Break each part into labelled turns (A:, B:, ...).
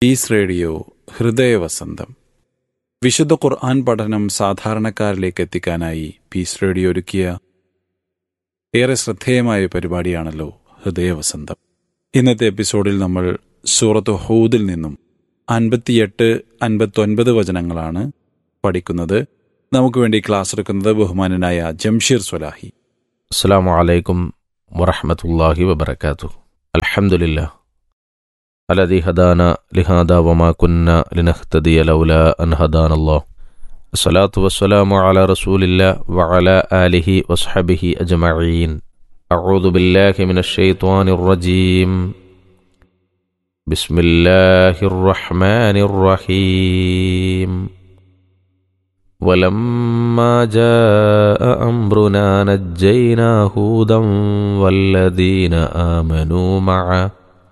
A: piece radio ഹൃദയവസന്തം വിശുദ്ധ ഖുർആൻ പഠനം സാധാരണക്കാരിലേക്ക് എത്തിക്കാനായി piece radio ഒരുക്കിയ ഏറെ ശ്രദ്ധേയമായ പരിപാടിയാണല്ലോ ഹൃദയവസന്തം ഇന്നത്തെ എപ്പിസോഡിൽ നമ്മൾ സൂറത്ത് ഹൂദിൽ നിന്നും അൻപത്തിയെട്ട് അൻപത്തൊൻപത് വചനങ്ങളാണ് പഠിക്കുന്നത് നമുക്ക് വേണ്ടി ക്ലാസ് എടുക്കുന്നത് ബഹുമാനനായ ജംഷീർ സ്വലാഹി
B: السلام عليكم ورحمة الله وبركاته الحمد لله الذي هدانا لهذا وما كنا لنهتدي لولا أن هدانا الله الصلاة والسلام على رسول الله وعلى آله وصحبه أجمعين أعوذ بالله من الشيطان الرجيم بسم الله الرحمن الرحيم ولما جاء أمرنا نجينا هودا والذين آمنوا معه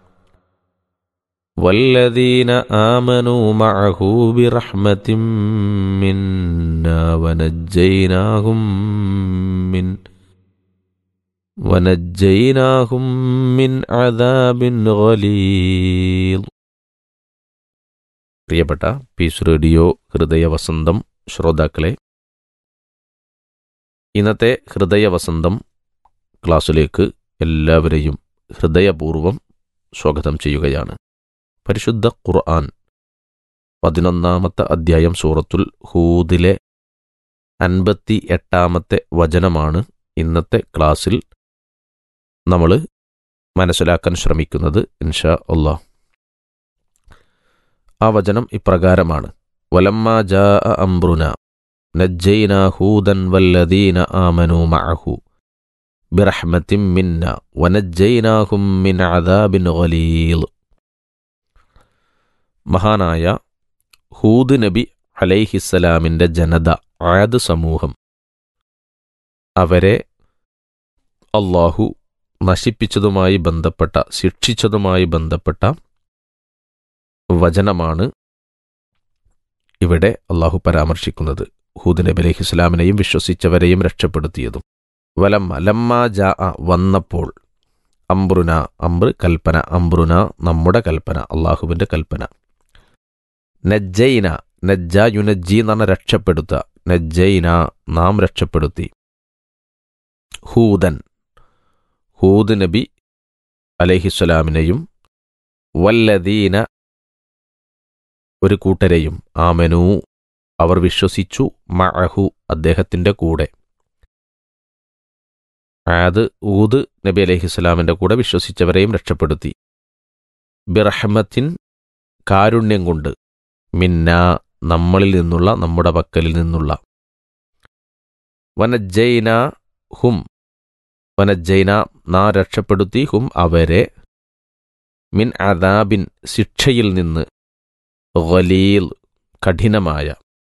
B: والذين آمنوا معه برحمة منا ونجيناهم من ونجيناهم من عذاب غليظ പ്രിയപ്പെട്ട പീസ് റേഡിയോ ഹൃദയവസന്തം ശ്രോതാക്കളെ ഇന്നത്തെ ഹൃദയവസന്തം ക്ലാസ്സിലേക്ക് എല്ലാവരെയും ഹൃദയപൂർവം സ്വാഗതം ചെയ്യുകയാണ് പരിശുദ്ധ ഖുർആൻ പതിനൊന്നാമത്തെ അധ്യായം സൂറത്തുൽ ഹൂദിലെ അൻപത്തി എട്ടാമത്തെ വചനമാണ് ഇന്നത്തെ ക്ലാസ്സിൽ നമ്മൾ മനസ്സിലാക്കാൻ ശ്രമിക്കുന്നത് ഇൻഷാ അള്ളാഹ് ആ വചനം ഇപ്രകാരമാണ് വലമ്മ ജാ അംബ്രുന നജ്ജൈന ഹൂദൻ വല്ലദീന ആമനു മഅഹു ബിറഹ്മത്തിൻ മിന്ന വനജ്ജൈനാഹും മിൻ അദാബിൻ ഗലീൽ മഹാനായ ഹൂദ് നബി അലൈഹിസ്സലാമിൻ്റെ ജനത ആദ് സമൂഹം അവരെ അള്ളാഹു നശിപ്പിച്ചതുമായി ബന്ധപ്പെട്ട ശിക്ഷിച്ചതുമായി ബന്ധപ്പെട്ട വചനമാണ് ഇവിടെ അള്ളാഹു പരാമർശിക്കുന്നത് ഹൂദ് നബി അലൈഹി ഇസ്ലാമിനെയും വിശ്വസിച്ചവരെയും രക്ഷപ്പെടുത്തിയതും വലം ലമ്മ ജാ വന്നപ്പോൾ അംബ്രുന അംബ്ര് കൽപ്പന അംബ്രുന നമ്മുടെ കൽപ്പന അള്ളാഹുവിൻ്റെ കൽപ്പന നജ്ജൈന നജ്ജ യുനജ്ജി എന്ന് പറഞ്ഞ രക്ഷപ്പെടുത്തുക നജ്ജൈന നാം രക്ഷപ്പെടുത്തി ഹൂദൻ ഹൂദ് നബി അലൈഹിസ്സലാമിനെയും വല്ലദീന ഒരു കൂട്ടരെയും ആമനു അവർ വിശ്വസിച്ചു മഅഹു അദ്ദേഹത്തിൻ്റെ കൂടെ ആദ് ഊദ് നബി അലൈഹിസ്സലാമിൻ്റെ കൂടെ വിശ്വസിച്ചവരെയും രക്ഷപ്പെടുത്തി ബിറഹ്മത്തിൻ കാരുണ്യം കൊണ്ട് മിന്ന നമ്മളിൽ നിന്നുള്ള നമ്മുടെ പക്കലിൽ നിന്നുള്ള വനജൈന ഹും വനജൈന നാ രക്ഷപ്പെടുത്തി ഹും അവരെ മിൻ അദാബിൻ ശിക്ഷയിൽ നിന്ന് ഗലീൽ കഠിനമായ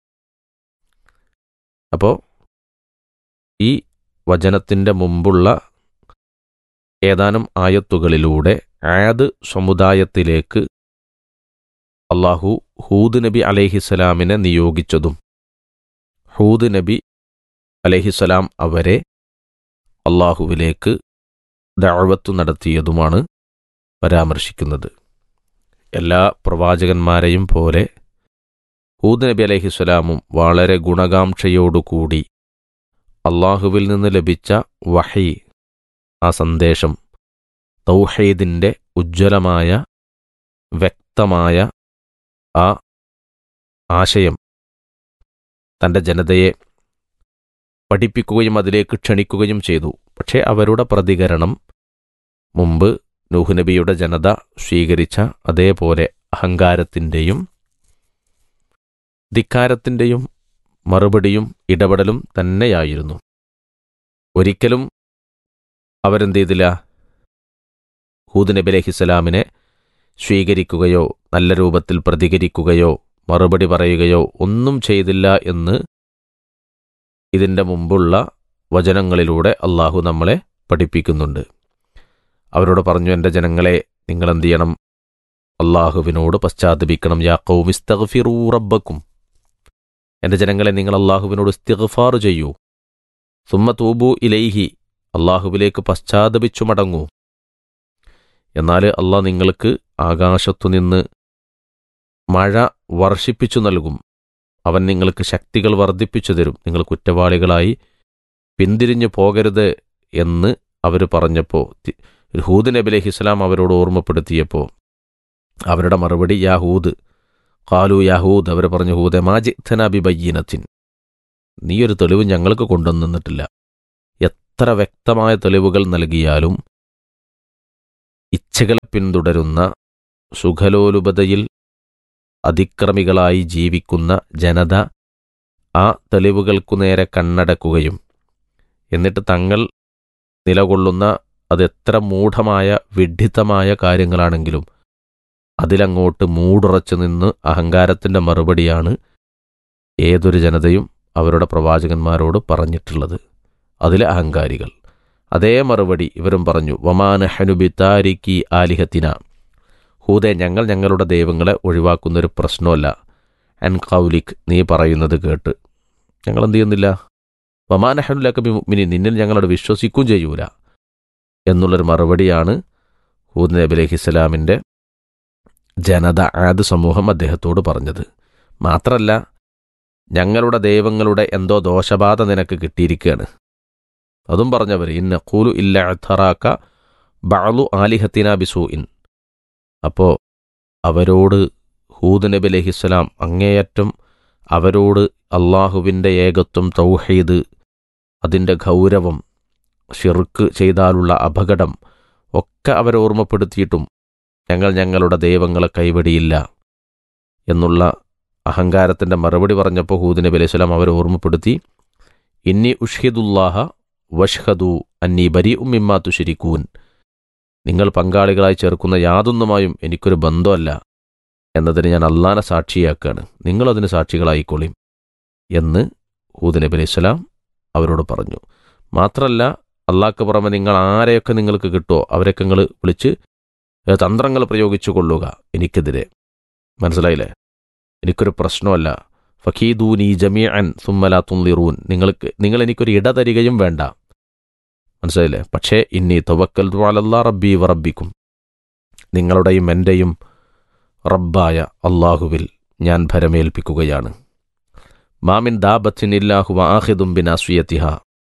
B: അപ്പോൾ ഈ വചനത്തിൻ്റെ മുമ്പുള്ള ഏതാനും ആയത്തുകളിലൂടെ ആദ് സമുദായത്തിലേക്ക് അള്ളാഹു ഹൂദ് നബി അലൈഹിസ്സലാമിനെ നിയോഗിച്ചതും ഹൂദ് നബി അലൈഹിസ്സലാം അവരെ അള്ളാഹുവിലേക്ക് ദഅവത്ത് നടത്തിയതുമാണ് പരാമർശിക്കുന്നത് എല്ലാ പ്രവാചകന്മാരെയും പോലെ ഹൂദ് നബി അലൈഹിസ്സലാമും വളരെ ഗുണകാംക്ഷയോടുകൂടി അള്ളാഹുവിൽ നിന്ന് ലഭിച്ച വഹി ആ സന്ദേശം തൗഹീദിൻ്റെ ഉജ്ജ്വലമായ വ്യക്തമായ ആ ആശയം തൻ്റെ ജനതയെ പഠിപ്പിക്കുകയും അതിലേക്ക് ക്ഷണിക്കുകയും ചെയ്തു പക്ഷേ അവരുടെ പ്രതികരണം മുമ്പ് നൂഹ് നബിയുടെ ജനത സ്വീകരിച്ച അതേപോലെ അഹങ്കാരത്തിൻ്റെയും ധിക്കാരത്തിൻ്റെയും മറുപടിയും ഇടപെടലും തന്നെയായിരുന്നു ഒരിക്കലും അവരെന്ത് ചെയ്തില്ല ഹൂദ് നബി അലഹിസ്സലാമിനെ സ്വീകരിക്കുകയോ നല്ല രൂപത്തിൽ പ്രതികരിക്കുകയോ മറുപടി പറയുകയോ ഒന്നും ചെയ്തില്ല എന്ന് ഇതിൻ്റെ മുമ്പുള്ള വചനങ്ങളിലൂടെ അള്ളാഹു നമ്മളെ പഠിപ്പിക്കുന്നുണ്ട് അവരോട് പറഞ്ഞു എൻ്റെ ജനങ്ങളെ നിങ്ങൾ എന്ത് ചെയ്യണം അള്ളാഹുവിനോട് പശ്ചാത്തപിക്കണം യാ കൗമിസ്തഗ്ഫിറൂ റബ്ബക്കും എൻ്റെ ജനങ്ങളെ നിങ്ങൾ അള്ളാഹുവിനോട് ഇസ്തിഗ്ഫാർ ചെയ്യൂ സുമ്മ തൂബു ഇലൈഹി അള്ളാഹുവിലേക്ക് പശ്ചാത്തപിച്ചു മടങ്ങൂ എന്നാൽ അള്ളാഹ് നിങ്ങൾക്ക് ആകാശത്തുനിന്ന് മഴ വർഷിപ്പിച്ചു നൽകും അവൻ നിങ്ങൾക്ക് ശക്തികൾ വർദ്ധിപ്പിച്ചു തരും നിങ്ങൾ കുറ്റവാളികളായി പിന്തിരിഞ്ഞു പോകരുത് എന്ന് അവർ പറഞ്ഞപ്പോൾ തി- ഹൂദ് നബി അലൈഹി ഇസ്ലാം അവരോട് ഓർമ്മപ്പെടുത്തിയപ്പോൾ അവരുടെ മറുപടി യാഹൂദ് കാലു യാഹൂദ് അവർ പറഞ്ഞു ഹൂദെ മാജിത്തന ബിബയ്യനത്തിൻ നീ ഒരു തെളിവ് ഞങ്ങൾക്ക് കൊണ്ടുവന്നിട്ടില്ല എത്ര വ്യക്തമായ തെളിവുകൾ നൽകിയാലും ഇച്ഛകളെ പിന്തുടരുന്ന സുഖലോലുപതയിൽ അതിക്രമികളായി ജീവിക്കുന്ന ജനത ആ തെളിവുകൾക്കു നേരെ കണ്ണടക്കുകയും എന്നിട്ട് തങ്ങൾ നിലകൊള്ളുന്ന അതെത്ര മൂഢമായ വിഡ്ഢിത്തമായ കാര്യങ്ങളാണെങ്കിലും അതിലങ്ങോട്ട് മൂടുറച്ചു നിന്ന് അഹങ്കാരത്തിൻ്റെ മറുപടിയാണ് ഏതൊരു ജനതയും അവരുടെ പ്രവാചകന്മാരോട് പറഞ്ഞിട്ടുള്ളത് അതിലെ അഹങ്കാരികൾ അതേ മറുപടി ഇവരും പറഞ്ഞു വമാന ഹനുബി താരിക്കി ആലിഹത്തിന ഹൂദെ ഞങ്ങൾ ഞങ്ങളുടെ ദൈവങ്ങളെ ഒഴിവാക്കുന്നൊരു പ്രശ്നമല്ല അൻ കൗലിക് നീ പറയുന്നത് കേട്ട് ഞങ്ങൾ എന്ത് ചെയ്യുന്നില്ല വമാന ഹനുലക്ക മിനി നിന്നിൽ ഞങ്ങളോട് വിശ്വസിക്കുകയും ചെയ്യൂല എന്നുള്ളൊരു മറുപടിയാണ് ഹൂദ് നബി അലൈഹി ഇസ്ലാമിൻ്റെ ജനത ആദ് സമൂഹം അദ്ദേഹത്തോട് പറഞ്ഞത് മാത്രല്ല ഞങ്ങളുടെ ദൈവങ്ങളുടെ എന്തോ ദോഷബാധ നിനക്ക് കിട്ടിയിരിക്കുകയാണ് അതും പറഞ്ഞവർ ഇന്ന കൂലു ഇല്ല അഥറാക്ക ബഅലു ആലിഹത്തിന ബിസൂ ഇൻ അപ്പോൾ അവരോട് ഹൂദ് നബി അലഹിസ്സലാം അങ്ങേയറ്റം അവരോട് അള്ളാഹുവിൻ്റെ ഏകത്വം തൗഹീദ് അതിൻ്റെ ഗൗരവം ഷിർക്ക് ചെയ്താലുള്ള അപകടം ഒക്കെ അവരെ ഓർമ്മപ്പെടുത്തിയിട്ടും ഞങ്ങൾ ഞങ്ങളുടെ ദൈവങ്ങളെ കൈവടിയില്ല എന്നുള്ള അഹങ്കാരത്തിൻ്റെ മറുപടി പറഞ്ഞപ്പോൾ ഹൂദ് നബി അലൈഹി സ്വലാം അവരെ ഓർമ്മപ്പെടുത്തി ഇന്നി ഉഷ്ഹിദുല്ലാഹ വഷ്ഹദു അന്നി ബരി ഉമ്മിമ്മാ തുശരിക്കൂൻ നിങ്ങൾ പങ്കാളികളായി ചേർക്കുന്ന യാതൊന്നുമായും എനിക്കൊരു ബന്ധമല്ല എന്നതിന് ഞാൻ അള്ളാനെ സാക്ഷിയാക്കാണ് നിങ്ങളതിന് സാക്ഷികളായിക്കോളിയും എന്ന് ഹൂദ് നബി അലൈഹി സ്വലാം അവരോട് പറഞ്ഞു മാത്രമല്ല അള്ളാഹ്ക്ക് പുറമെ നിങ്ങൾ ആരെയൊക്കെ നിങ്ങൾക്ക് കിട്ടുമോ അവരൊക്കെ നിങ്ങൾ വിളിച്ച് ഏ, തന്ത്രങ്ങൾ പ്രയോഗിച്ചു കൊള്ളുക എനിക്കെതിരെ മനസ്സിലായില്ലേ എനിക്കൊരു പ്രശ്നമല്ല ഫഖീദൂനി ജമീഅൻ സുമ്മല തുന്തിറൂൻ നിങ്ങൾക്ക് നിങ്ങൾ എനിക്കൊരു ഇട തരികയും വേണ്ട മനസ്സിലായില്ലേ പക്ഷേ ഇന്നി തവക്കൽ അലല്ലാ റബ്ബി വറബിക്കും നിങ്ങളുടെയും എൻ്റെയും റബ്ബായ അള്ളാഹുവിൽ ഞാൻ ഭരമേൽപ്പിക്കുകയാണ് മാമിൻ ദാബത്തിൻ ഇല്ലാഹു ആഹിദും ബിനാസ്വിയത്തിഹ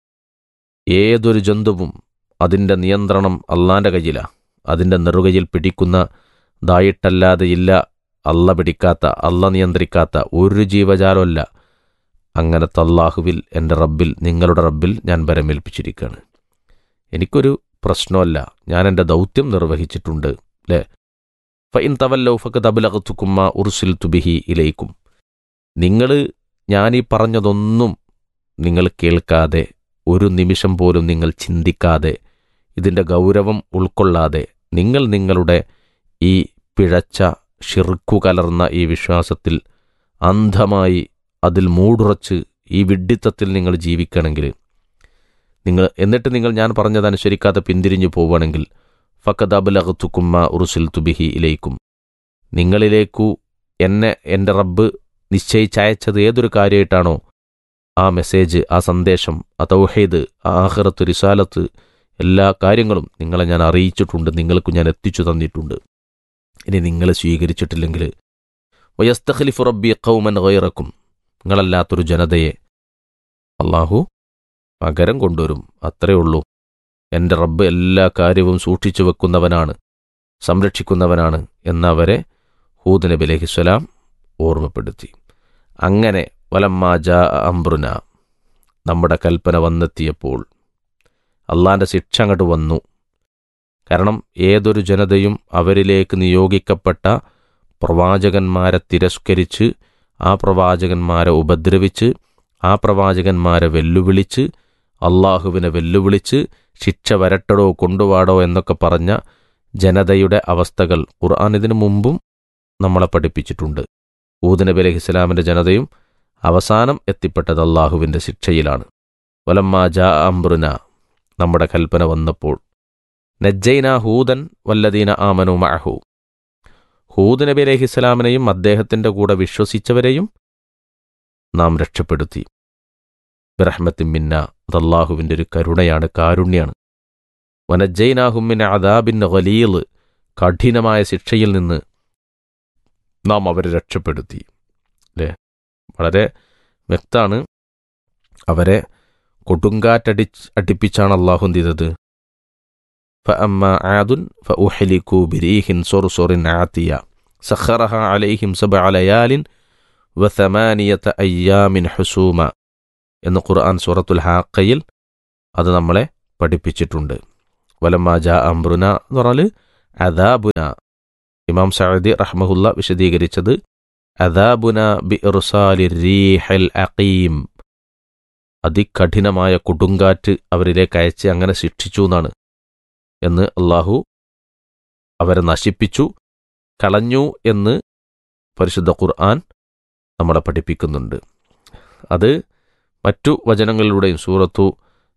B: ഏതൊരു ജന്തുവും അതിൻ്റെ നിയന്ത്രണം അള്ളാൻ്റെ കയ്യിലാ അതിൻ്റെ നെറുകയിൽ പിടിക്കുന്ന ദായിട്ടല്ലാതെ ഇല്ല അല്ല പിടിക്കാത്ത അല്ല നിയന്ത്രിക്കാത്ത ഒരു ജീവജാലമല്ല അങ്ങനത്തെ അള്ളാഹുവിൽ എൻ്റെ റബ്ബിൽ നിങ്ങളുടെ റബ്ബിൽ ഞാൻ ബരമേൽപ്പിച്ചിരിക്കുകയാണ് എനിക്കൊരു പ്രശ്നമല്ല ഞാൻ എൻ്റെ ദൗത്യം നിർവഹിച്ചിട്ടുണ്ട് അല്ലേ ഫൈൻ തവല്ലൗഫക്ക് തബുലകത്തുക്കുമ്മ ഉർസിൽ തുബിഹി ഇലയിക്കും നിങ്ങൾ ഞാനീ പറഞ്ഞതൊന്നും നിങ്ങൾ കേൾക്കാതെ ഒരു നിമിഷം പോലും നിങ്ങൾ ചിന്തിക്കാതെ ഇതിൻ്റെ ഗൗരവം ഉൾക്കൊള്ളാതെ നിങ്ങൾ നിങ്ങളുടെ ഈ പിഴച്ച ഷിർക്കു കലർന്ന ഈ വിശ്വാസത്തിൽ അന്ധമായി അതിൽ മൂടുറച്ച് ഈ വിഡ്ഢിത്തത്തിൽ നിങ്ങൾ ജീവിക്കണമെങ്കിൽ നിങ്ങൾ എന്നിട്ട് നിങ്ങൾ ഞാൻ പറഞ്ഞതനുസരിക്കാതെ പിന്തിരിഞ്ഞു പോവുകയാണെങ്കിൽ ഫക്കദബലഹത്തുക്കുമ്മ ഉറുസിൽ തുബിഹി ഇലയിക്കും നിങ്ങളിലേക്കു എന്നെ എൻ്റെ റബ്ബ് നിശ്ചയിച്ചയച്ചത് ഏതൊരു കാര്യമായിട്ടാണോ ആ മെസ്സേജ് ആ സന്ദേശം ആ തൗഹീദ് ആ ആഹ്റത്ത് റിസാലത്ത് എല്ലാ കാര്യങ്ങളും നിങ്ങളെ ഞാൻ അറിയിച്ചിട്ടുണ്ട് നിങ്ങൾക്ക് ഞാൻ എത്തിച്ചു തന്നിട്ടുണ്ട് ഇനി നിങ്ങൾ സ്വീകരിച്ചിട്ടില്ലെങ്കിൽ വയസ്തഖലിഫു റബ്ബി ഖൗമൻ ഗൈറക്കും നിങ്ങളല്ലാത്തൊരു ജനതയെ അള്ളാഹു പകരം കൊണ്ടുവരും അത്രയേ ഉള്ളൂ എൻ്റെ റബ്ബ് എല്ലാ കാര്യവും സൂക്ഷിച്ചു വെക്കുന്നവനാണ് സംരക്ഷിക്കുന്നവനാണ് എന്നവരെ ഹൂദ് നബി അലഹിസ്വലാം ഓർമ്മപ്പെടുത്തി അങ്ങനെ വലമ്മാ ജാ അംബ്രുന നമ്മുടെ കൽപ്പന വന്നെത്തിയപ്പോൾ അള്ളാന്റെ ശിക്ഷ അങ്ങോട്ട് വന്നു കാരണം ഏതൊരു ജനതയും അവരിലേക്ക് നിയോഗിക്കപ്പെട്ട പ്രവാചകന്മാരെ തിരസ്കരിച്ച് ആ പ്രവാചകന്മാരെ ഉപദ്രവിച്ച് ആ പ്രവാചകന്മാരെ വെല്ലുവിളിച്ച് അള്ളാഹുവിനെ വെല്ലുവിളിച്ച് ശിക്ഷ വരട്ടടോ കൊണ്ടുവാടോ എന്നൊക്കെ പറഞ്ഞ ജനതയുടെ അവസ്ഥകൾ ഖുർആൻ ഇതിനു മുമ്പും നമ്മളെ പഠിപ്പിച്ചിട്ടുണ്ട് ഊദ് നബി അലൈഹി ഇസ്ലാമിൻ്റെ ജനതയും അവസാനം എത്തിപ്പെട്ടത് അള്ളാഹുവിൻ്റെ ശിക്ഷയിലാണ് വലമ്മാ ജാ അംബ്രുന നമ്മുടെ കൽപ്പന വന്നപ്പോൾ നജ്ജൈന ഹൂദൻ വല്ലദീന ആമനു മഅഹു ഹൂദ് നബി അലൈഹി ഇസ്ലാമിനെയും അദ്ദേഹത്തിൻ്റെ കൂടെ വിശ്വസിച്ചവരെയും നാം രക്ഷപ്പെടുത്തി ബിറഹ്മത്തിൻ മിന്ന അത് അള്ളാഹുവിൻ്റെ ഒരു കരുണയാണ് കാരുണ്യാണ് വനജ്ജൈനാഹുമിൻ അദാബിൻ ഖലീൽ കഠിനമായ ശിക്ഷയിൽ നിന്ന് നാം അവരെ രക്ഷപ്പെടുത്തി അല്ലേ വളരെ വ്യക്തമാണ് അവരെ കൊടുങ്കാറ്റടി അടിപ്പിച്ചാണ് അള്ളാഹു എന്ത് ചെയ്തത് فأما عاد فأحلكوا بريح صرصر عاتية سخرها عليهم سبع ليال وثمانية أيام حسوما എന്ന് ഖുർആൻ സൂറത്തുൽ ഹാക്കയിൽ അത് നമ്മളെ പഠിപ്പിച്ചിട്ടുണ്ട് വലമാജ അംബ്രുന എന്ന് പറഞ്ഞാൽ അദാബുന ഇമാം സഅദി റഹ്മഹുല്ല വിശദീകരിച്ചത് അദാബുന ബി റീഹൽ അഖീം അതികഠിനമായ കൊടുങ്കാറ്റ് അവരിലേക്ക് അയച്ച് അങ്ങനെ ശിക്ഷിച്ചു എന്നാണ് എന്ന് അള്ളാഹു അവരെ നശിപ്പിച്ചു കളഞ്ഞു എന്ന് പരിശുദ്ധ ഖുർആൻ നമ്മളെ പഠിപ്പിക്കുന്നുണ്ട് അത് മറ്റു വചനങ്ങളിലൂടെയും സൂറത്തു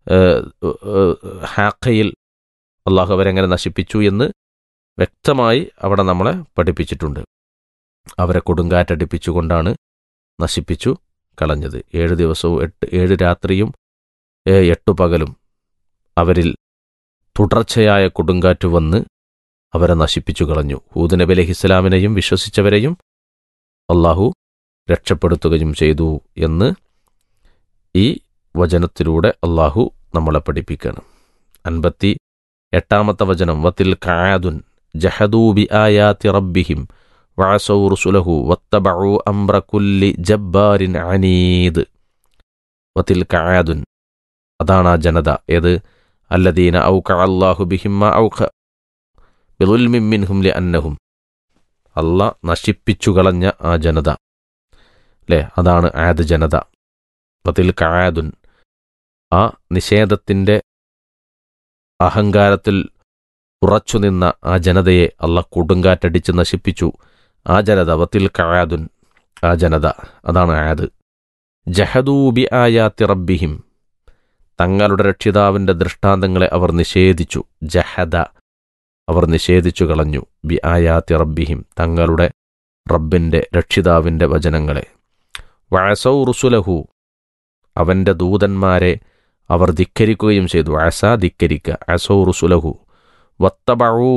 B: ഹാക്കയിൽ അള്ളാഹു അവരെങ്ങനെ നശിപ്പിച്ചു എന്ന് വ്യക്തമായി അവിടെ നമ്മളെ പഠിപ്പിച്ചിട്ടുണ്ട് അവരെ കൊടുങ്കാറ്റടിപ്പിച്ചുകൊണ്ടാണ് നശിപ്പിച്ചു കളഞ്ഞത് ഏഴ് ദിവസവും എട്ട് ഏഴ് രാത്രിയും എട്ടു പകലും അവരിൽ തുടർച്ചയായ കൊടുങ്കാറ്റ് വന്ന് അവരെ നശിപ്പിച്ചു കളഞ്ഞു ഹൂദ് നബി അലഹിസ്ലാമിനെയും വിശ്വസിച്ചവരെയും അള്ളാഹു രക്ഷപ്പെടുത്തുകയും ചെയ്തു എന്ന് ഈ വചനത്തിലൂടെ അള്ളാഹു നമ്മളെ പഠിപ്പിക്കണം അൻപത്തി എട്ടാമത്തെ വചനം വത്തിൽ കായാതുൻ ജഹദൂബി ആയാത്തി റബ്ബിഹിം വഅസൗ റുസുലഹു വത്തബഉ അംറ കുല്ലി ജബ്ബാരിൻ അനീദ് വത്തിൽ കായാതുൻ അതാണ് ആ ജനത ഏത് അല്ലദീന ഔക അള്ളാഹു ബിഹിമ്മ ഔഖ ബിളുൽമിൻ മിൻഹും ലി അന്നഹും അല്ല നശിപ്പിച്ചു കളഞ്ഞ ആ ജനത അല്ലേ അതാണ് ആദ് ജനത വത്തിൽ കായാതുൻ ആ നിഷേധത്തിൻ്റെ അഹങ്കാരത്തിൽ ഉറച്ചുനിന്ന ആ ജനതയെ അല്ല കൊടുങ്കാറ്റടിച്ച് നശിപ്പിച്ചു ആ ജനത വത്തിൽ കായാതുൻ ആ ജനത അതാണ് ആദ് ജഹദൂബി ആയാത്തി റബ്ബിഹിം തങ്ങളുടെ രക്ഷിതാവിൻ്റെ ദൃഷ്ടാന്തങ്ങളെ അവർ നിഷേധിച്ചു ജഹദ അവർ നിഷേധിച്ചു കളഞ്ഞു ബി ആയാത്തി റബ്ബിഹിം തങ്ങളുടെ റബ്ബിൻ്റെ രക്ഷിതാവിൻ്റെ വചനങ്ങളെ വഴസൗ റുസുലഹു അവൻ്റെ ദൂതന്മാരെ അവർ ധിക്കരിക്കുകയും ചെയ്തു അസ ധിക്കരിക്ക അസൗ റുസുലഹു വത്തബഴൂ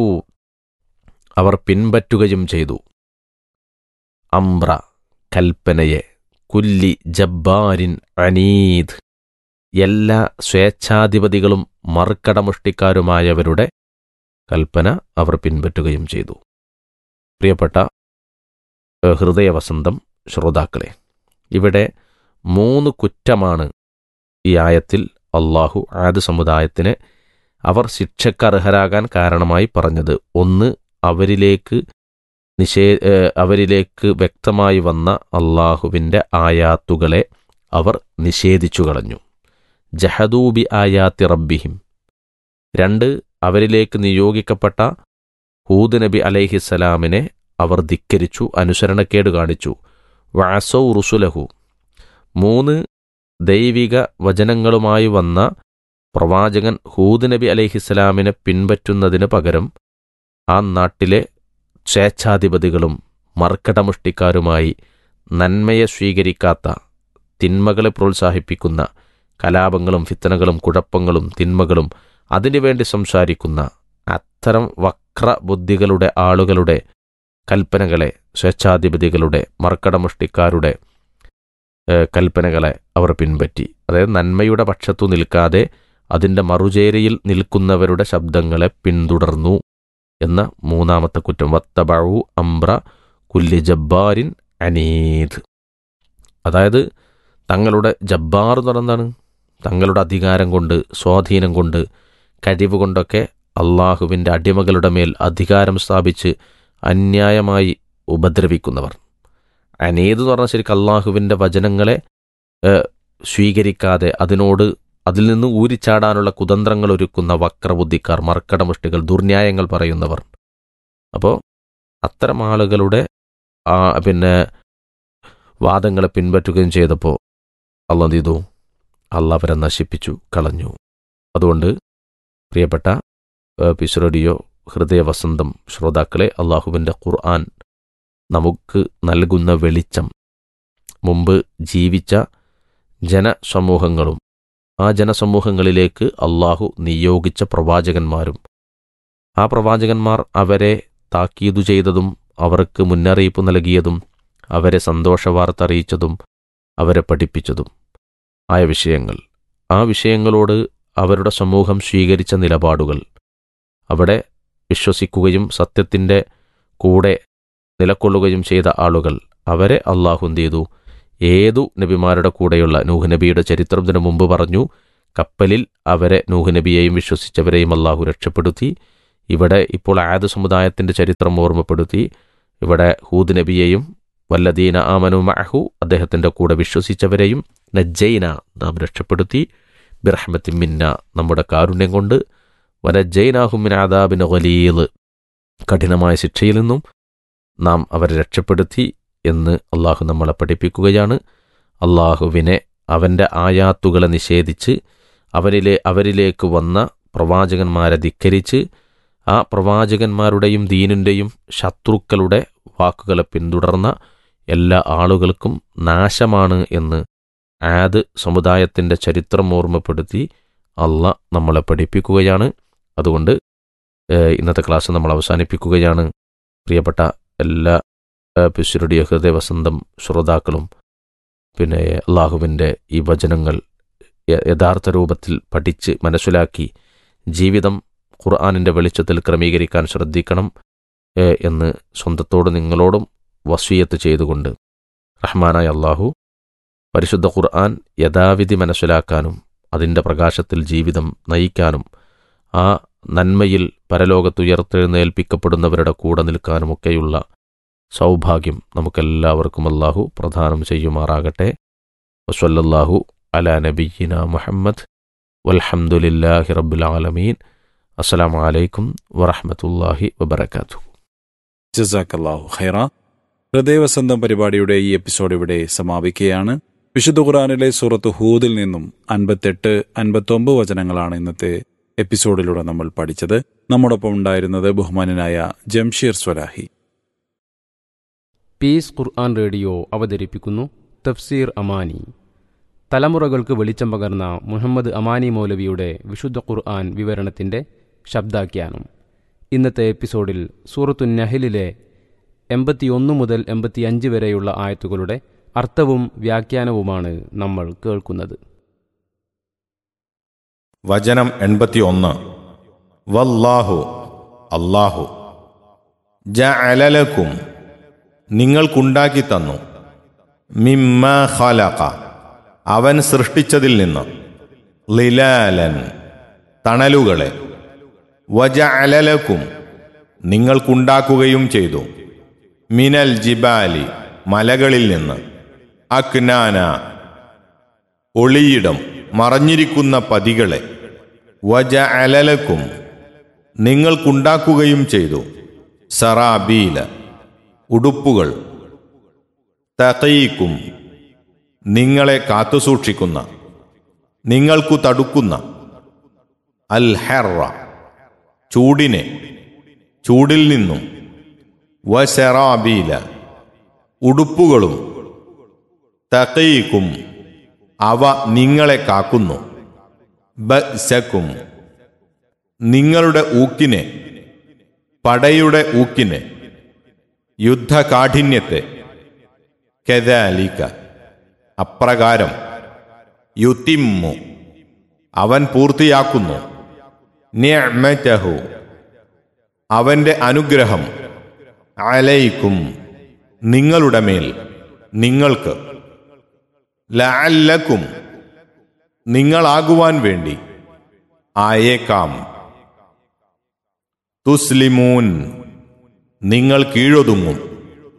B: അവർ പിൻപറ്റുകയും ചെയ്തു അംബ്ര കൽപ്പനയെ കുല്ലി ജബ്ബാരിൻ അനീദ് എല്ലാ സ്വേച്ഛാധിപതികളും മറുക്കടമുഷ്ടിക്കാരുമായവരുടെ കൽപ്പന അവർ പിൻപറ്റുകയും ചെയ്തു പ്രിയപ്പെട്ട ഹൃദയവസന്തം ശ്രോതാക്കളെ ഇവിടെ മൂന്ന് കുറ്റമാണ് ഈ ആയത്തിൽ അള്ളാഹു ആദ് സമുദായത്തിന് അവർ ശിക്ഷക്കർഹരാകാൻ കാരണമായി പറഞ്ഞത് ഒന്ന് അവരിലേക്ക് നിഷേ അവരിലേക്ക് വ്യക്തമായി വന്ന അള്ളാഹുവിൻ്റെ ആയാത്തുകളെ അവർ നിഷേധിച്ചു കളഞ്ഞു ജഹദൂബി ആയാത്തി റബ്ബിഹിം രണ്ട് അവരിലേക്ക് നിയോഗിക്കപ്പെട്ട ഹൂദ് നബി അലൈഹിസ്സലാമിനെ അവർ ധിക്കരിച്ചു അനുസരണക്കേട് കാണിച്ചു വാസൗ റുസുലഹു മൂന്ന് ദൈവിക വചനങ്ങളുമായി വന്ന പ്രവാചകൻ ഹൂദ് നബി അലൈഹിസ്സലാമിനെ പിൻപറ്റുന്നതിന് പകരം ആ നാട്ടിലെ സ്വേച്ഛാധിപതികളും മർക്കടമുഷ്ടിക്കാരുമായി നന്മയെ സ്വീകരിക്കാത്ത തിന്മകളെ പ്രോത്സാഹിപ്പിക്കുന്ന കലാപങ്ങളും ഫിത്തനകളും കുഴപ്പങ്ങളും തിന്മകളും അതിനുവേണ്ടി സംസാരിക്കുന്ന അത്തരം വക്ര ബുദ്ധികളുടെ ആളുകളുടെ കൽപ്പനകളെ സ്വേച്ഛാധിപതികളുടെ മർക്കടമുഷ്ടിക്കാരുടെ കൽപ്പനകളെ അവർ പിൻപറ്റി അതായത് നന്മയുടെ പക്ഷത്തു നിൽക്കാതെ അതിൻ്റെ മറുചേരിയിൽ നിൽക്കുന്നവരുടെ ശബ്ദങ്ങളെ പിന്തുടർന്നു എന്ന മൂന്നാമത്തെ കുറ്റം വത്തബഴു അംബ്ര കുല്ലി ജബ്ബാരിൻ അനീദ് അതായത് തങ്ങളുടെ ജബ്ബാർ എന്ന് പറഞ്ഞാൽ എന്താണ് തങ്ങളുടെ അധികാരം കൊണ്ട് സ്വാധീനം കൊണ്ട് കഴിവ് കൊണ്ടൊക്കെ അള്ളാഹുവിൻ്റെ അടിമകളുടെ മേൽ അധികാരം സ്ഥാപിച്ച് അന്യായമായി ഉപദ്രവിക്കുന്നവർ അനേത് എന്ന് പറഞ്ഞാൽ ശരിക്കും അള്ളാഹുവിൻ്റെ വചനങ്ങളെ സ്വീകരിക്കാതെ അതിനോട് അതിൽ നിന്ന് ഊരിച്ചാടാനുള്ള കുതന്ത്രങ്ങൾ ഒരുക്കുന്ന വക്രബുദ്ധിക്കാർ മർക്കടമുഷ്ടികൾ ദുർന്യായങ്ങൾ പറയുന്നവർ അപ്പോൾ അത്തരം ആളുകളുടെ ആ പിന്നെ വാദങ്ങളെ പിൻപറ്റുകയും ചെയ്തപ്പോൾ അള്ള എന്ത് ചെയ്തു അള്ള അവരെ നശിപ്പിച്ചു കളഞ്ഞു അതുകൊണ്ട് പ്രിയപ്പെട്ട പിസ്റഡിയോ ഹൃദയവസന്തം ശ്രോതാക്കളെ അള്ളാഹുവിൻ്റെ ഖുർആൻ നമുക്ക് നൽകുന്ന വെളിച്ചം മുമ്പ് ജീവിച്ച ജനസമൂഹങ്ങളും ആ ജനസമൂഹങ്ങളിലേക്ക് അള്ളാഹു നിയോഗിച്ച പ്രവാചകന്മാരും ആ പ്രവാചകന്മാർ അവരെ താക്കീതു ചെയ്തതും അവർക്ക് മുന്നറിയിപ്പ് നൽകിയതും അവരെ സന്തോഷവാർത്ത അറിയിച്ചതും അവരെ പഠിപ്പിച്ചതും ആയ വിഷയങ്ങൾ ആ വിഷയങ്ങളോട് അവരുടെ സമൂഹം സ്വീകരിച്ച നിലപാടുകൾ അവിടെ വിശ്വസിക്കുകയും സത്യത്തിൻ്റെ കൂടെ നിലകൊള്ളുകയും ചെയ്ത ആളുകൾ അവരെ അള്ളാഹു എന്ത് ചെയ്തു ഏതു നബിമാരുടെ കൂടെയുള്ള നൂഹ് നബിയുടെ ചരിത്രം ഇതിനു മുമ്പ് പറഞ്ഞു കപ്പലിൽ അവരെ നൂഹ് നബിയെയും വിശ്വസിച്ചവരെയും അള്ളാഹു രക്ഷപ്പെടുത്തി ഇവിടെ ഇപ്പോൾ ആദ് സമുദായത്തിൻ്റെ ചരിത്രം ഓർമ്മപ്പെടുത്തി ഇവിടെ ഹൂദ് നബിയെയും വല്ലദീന ആമനു മഅഹു അദ്ദേഹത്തിൻ്റെ കൂടെ വിശ്വസിച്ചവരെയും നജ്ജൈന നാം രക്ഷപ്പെടുത്തി ബിറഹ്മത്തി മിന്ന നമ്മുടെ കാരുണ്യം കൊണ്ട് വനജൈനാഹുമിൻ ആദാബിന് ഖലീൽ കഠിനമായ ശിക്ഷയിൽ നിന്നും നാം അവരെ രക്ഷപ്പെടുത്തി എന്ന് അള്ളാഹു നമ്മളെ പഠിപ്പിക്കുകയാണ് അള്ളാഹുവിനെ അവൻ്റെ ആയാത്തുകളെ നിഷേധിച്ച് അവരിലെ അവരിലേക്ക് വന്ന പ്രവാചകന്മാരെ ധിക്കരിച്ച് ആ പ്രവാചകന്മാരുടെയും ദീനിൻ്റെയും ശത്രുക്കളുടെ വാക്കുകളെ പിന്തുടർന്ന എല്ലാ ആളുകൾക്കും നാശമാണ് എന്ന് ആദ് സമുദായത്തിൻ്റെ ചരിത്രം ഓർമ്മപ്പെടുത്തി അല്ല നമ്മളെ പഠിപ്പിക്കുകയാണ് അതുകൊണ്ട് ഏഹ്, ഇന്നത്തെ ക്ലാസ് നമ്മൾ അവസാനിപ്പിക്കുകയാണ് പ്രിയപ്പെട്ട എല്ലാ പിശുരുടെ ഹൃദയവസന്തം ശ്രോതാക്കളും പിന്നെ അള്ളാഹുവിൻ്റെ ഈ വചനങ്ങൾ യ- യഥാർത്ഥ രൂപത്തിൽ പഠിച്ച് മനസ്സിലാക്കി ജീവിതം ഖുർആാനിൻ്റെ വെളിച്ചത്തിൽ ക്രമീകരിക്കാൻ ശ്രദ്ധിക്കണം ഏഹ്, എന്ന് സ്വന്തത്തോട് നിങ്ങളോടും വസീയത്ത് ചെയ്തുകൊണ്ട് റഹ്മാനായ അള്ളാഹു പരിശുദ്ധ ഖുർആൻ യഥാവിധി മനസ്സിലാക്കാനും അതിൻ്റെ പ്രകാശത്തിൽ ജീവിതം നയിക്കാനും ആ നന്മയിൽ പരലോകത്തുയർത്തെഴുന്നേൽപ്പിക്കപ്പെടുന്നവരുടെ കൂടെ നിൽക്കാനുമൊക്കെയുള്ള സൗഭാഗ്യം നമുക്കെല്ലാവർക്കും അല്ലാഹു പ്രദാനം ചെയ്യുമാറാകട്ടെ വസ്വല്ലല്ലാഹു അലാ നബിയിന മുഹമ്മദ് വൽഹംദുലില്ലാഹി റബ്ബുൽ ആലമീൻ അസ്സലാമു അലൈക്കും വറഹ്മത്തുള്ളാഹി വബറകാതുഹു
A: ജസാക്കല്ലാഹു ഖൈറ ഹൃദയവസന്തം പരിപാടിയുടെ ഈ എപ്പിസോഡ് ഇവിടെ സമാപിക്കുകയാണ് വിശുദ്ധ ഖുറാനിലെ സൂറത്ത് ഹൂദിൽ നിന്നും അൻപത്തെട്ട് അൻപത്തൊമ്പത് വചനങ്ങളാണ് ഇന്നത്തെ എപ്പിസോഡിലൂടെ നമ്മൾ പഠിച്ചത് നമ്മോടൊപ്പം ഉണ്ടായിരുന്നത് ബഹുമാനനായ Jamsheer Swalahi
C: peace Quran radio അവതരിപ്പിക്കുന്നു തഫ്സീർ അമാനി തലമുറകൾക്ക് വെളിച്ചം പകർന്ന മുഹമ്മദ് അമാനി മൗലവിയുടെ വിശുദ്ധ ഖുർആൻ വിവരണത്തിൻ്റെ ശബ്ദാഖ്യാനം ഇന്നത്തെ എപ്പിസോഡിൽ സൂറത്തു നഹലിലെ എൺപത്തിയൊന്ന് മുതൽ എൺപത്തിയഞ്ച് വരെയുള്ള ആയത്തുകളുടെ അർത്ഥവും വ്യാഖ്യാനവുമാണ് നമ്മൾ കേൾക്കുന്നത്
D: വചനം എൺപത്തിയൊന്ന് വല്ലാഹു അല്ലാഹു ജഅലലക്കും നിങ്ങൾക്കുണ്ടാക്കി തന്നു മിമ്മ ഖലഖ അവൻ സൃഷ്ടിച്ചതിൽ നിന്ന് ലിലാലൻ തണലുകളെ വജഅലലക്കും നിങ്ങൾക്കുണ്ടാക്കുകയും ചെയ്തു മിനൽ ജിബാലി മലകളിൽ നിന്ന് അക്നാന ഒളിയിടം മറഞ്ഞിരിക്കുന്ന പതികളെ വജ അലലക്കും നിങ്ങൾക്കുണ്ടാക്കുകയും ചെയ്തു സറാബീല ഉടുപ്പുകൾ തകയിക്കും നിങ്ങളെ കാത്തുസൂക്ഷിക്കുന്ന നിങ്ങൾക്കു തടുക്കുന്ന അൽ ഹെറ ചൂടിനെ ചൂടിൽ നിന്നും വശറാബീല ഉടുപ്പുകളും തകയിക്കും അവ നിങ്ങളെ കാക്കുന്നു ബസക്കും നിങ്ങളുടെ ഊക്കിനെ പടയുടെ ഊക്കിനെ യുദ്ധകാഠിന്യത്തെ കെതാലിക്ക അപ്രകാരം യുത്തിമ്മു അവൻ പൂർത്തിയാക്കുന്നു നിഅ്മതഹു അവന്റെ അനുഗ്രഹം അലൈക്കും നിങ്ങളുടെ മേൽ നിങ്ങൾക്ക് ലഅല്ലക്കും നിങ്ങളാകുവാൻ വേണ്ടി ആയേക്കാം തുസ്ലിമൂൻ നിങ്ങൾ കീഴൊതുങ്ങും